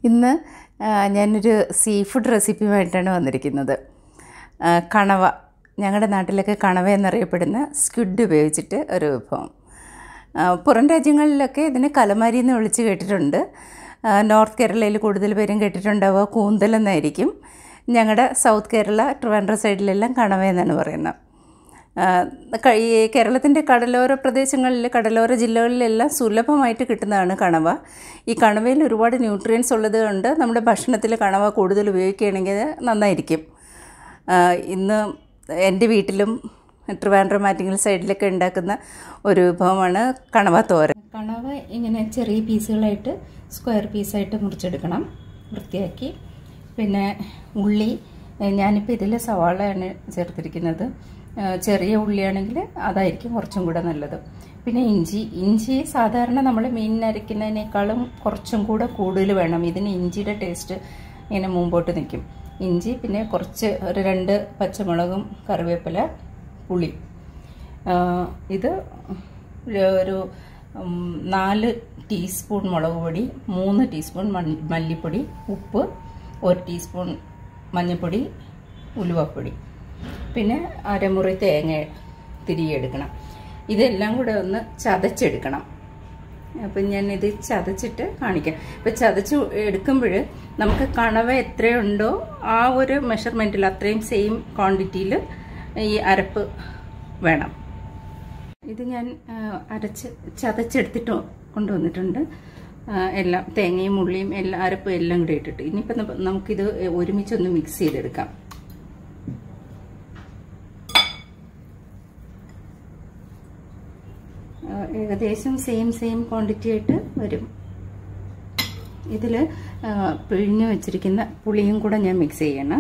ഇന്ന് ആ, ഞാനൊരു സീ ഫുഡ് റെസിപ്പിയുമായിട്ടാണ് വന്നിരിക്കുന്നത് ആ, കണവ ഞങ്ങളുടെ നാട്ടിലൊക്കെ കണവ എന്നറിയപ്പെടുന്ന സ്ക്വിഡ് ഉപയോഗിച്ചിട്ട് ഒരു വിഭവം ആ, പുറം രാജ്യങ്ങളിലൊക്കെ ഇതിനെ കലമാരി എന്ന് വിളിച്ച് കേട്ടിട്ടുണ്ട് ആ, നോർത്ത് കേരളയിൽ കൂടുതൽ പേരും കേട്ടിട്ടുണ്ടാവുക കൂന്തൽ എന്നായിരിക്കും ഞങ്ങളുടെ സൗത്ത് കേരള ട്രിവാൻഡ്രം സൈഡിലെല്ലാം കണവ എന്നാണ് പറയുന്നത് ആ, ക- ഈ കേരളത്തിൻ്റെ കടലോര പ്രദേശങ്ങളിൽ കടലോര ജില്ലകളിലെല്ലാം സുലഭമായിട്ട് കിട്ടുന്നതാണ് കണവ ഈ കണവയിൽ ഒരുപാട് ന്യൂട്രിയൻസ് ഉള്ളത് കൊണ്ട് നമ്മുടെ ഭക്ഷണത്തിൽ കണവ കൂടുതൽ ഉപയോഗിക്കുകയാണെങ്കിൽ നന്നായിരിക്കും ആ, ഇന്ന് എൻ്റെ വീട്ടിലും ട്രിവാൻഡ്രം മാറ്റിങ്ങൽ സൈഡിലൊക്കെ ഉണ്ടാക്കുന്ന ഒരു വിഭവമാണ് കണവ തോരൻ കണവ ഇങ്ങനെ ചെറിയ പീസുകളായിട്ട് സ്ക്വയർ പീസായിട്ട് മുറിച്ചെടുക്കണം വൃത്തിയാക്കി പിന്നെ ഉള്ളി ഏ, ഞാനിപ്പോൾ ഇതിൽ സവാളയാണ് ചേർത്തിരിക്കുന്നത് ഏ, ചെറിയ ഉള്ളിയാണെങ്കിൽ അതായിരിക്കും കുറച്ചും കൂടെ നല്ലത് പിന്നെ ഇഞ്ചി ഇഞ്ചി സാധാരണ നമ്മൾ മീൻ അരയ്ക്കുന്നതിനേക്കാളും കുറച്ചും കൂടെ കൂടുതൽ വേണം ഇതിന് ഇഞ്ചിയുടെ ടേസ്റ്റ് ഇങ്ങനെ മുമ്പോട്ട് നിൽക്കും ഇഞ്ചി പിന്നെ കുറച്ച് ഒരു രണ്ട് പച്ചമുളകും കറിവേപ്പില പുളി ആ, ഇത് ഒരു- ഒരു ഉം, നാല് ടീസ്പൂൺ മുളക് പൊടി മൂന്ന് ടീസ്പൂൺ മഞ്ഞ- മല്ലിപ്പൊടി ഉപ്പ് ഒരു ടീസ്പൂൺ മഞ്ഞൾപ്പൊടി ഉലുവപ്പൊടി പിന്നെ അരമുറി തേങ്ങ തിരിയെടുക്കണം ഇതെല്ലാം കൂടെ ഒന്ന് ചതച്ചെടുക്കണം അപ്പം ഞാനിത് ചതച്ചിട്ട് കാണിക്കാം ഇപ്പം ചതച്ച് എടുക്കുമ്പോൾ നമുക്ക് കണവ എത്രയുണ്ടോ ആ ഒരു മെഷർമെൻറ്റിൽ അത്രയും സെയിം ക്വാണ്ടിറ്റിയിൽ ഈ അരപ്പ് വേണം ഇത് ഞാൻ ആ, അരച്ച് ചതച്ചെടുത്തിട്ട് കൊണ്ടുവന്നിട്ടുണ്ട് ആ, എല്ലാം തേങ്ങയും ഉള്ളിയും എല്ലാം അരപ്പും എല്ലാം കൂടി ഇട്ടിട്ട് ഇനിയിപ്പം നമ്മ- നമുക്കിത് ഒരുമിച്ചൊന്ന് മിക്സ് ചെയ്തെടുക്കാം ആ, ഏകദേശം സെയിം സെയിം ക്വാണ്ടിറ്റി ആയിട്ട് വരും ഇതിൽ പിഴിഞ്ഞ് വെച്ചിരിക്കുന്ന പുളിയും കൂടെ ഞാൻ മിക്സ് ചെയ്യണം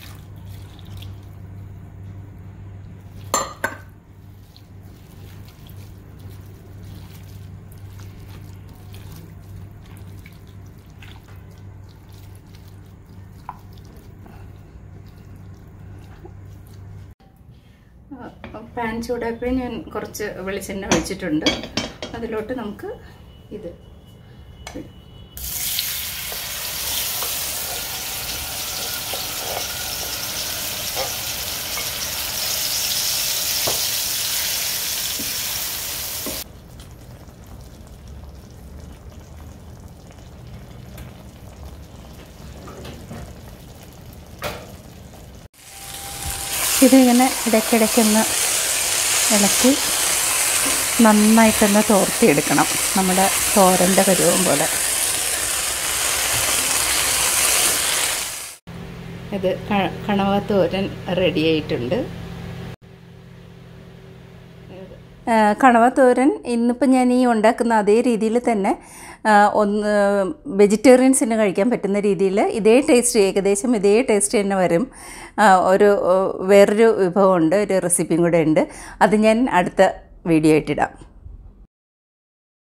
പാൻ ചൂടായപ്പോൾ ഞാൻ കുറച്ച് വെളിച്ചെണ്ണ ഒഴിച്ചിട്ടുണ്ട് അതിലോട്ട് നമുക്ക് ഇത് ഇടാം. ഇതിങ്ങനെ ഇടയ്ക്കിടയ്ക്കൊന്ന് ഇളക്കി നന്നായിട്ടൊന്ന് തോർത്തിയെടുക്കണം നമ്മുടെ തോരൻ്റെ പരുവം പോലെ ഇത് ക- കണവ തോരൻ റെഡി ആയിട്ടുണ്ട് ആ, കണവ തോരൻ ഇന്നിപ്പോൾ ഞാൻ ഈ ഉണ്ടാക്കുന്ന അതേ രീതിയിൽ തന്നെ ആ, ഒന്ന് വെജിറ്റേറിയൻസിന് കഴിക്കാൻ പറ്റുന്ന രീതിയിൽ ഇതേ ടേസ്റ്റ് ഏകദേശം ഇതേ ടേസ്റ്റ് തന്നെ വരും ആ, ഒരു ഓ, വേറൊരു വിഭവമുണ്ട് ഒരു റെസിപ്പിയും കൂടെ ഉണ്ട് അത് ഞാൻ അടുത്ത വീഡിയോ ആയിട്ടിടാം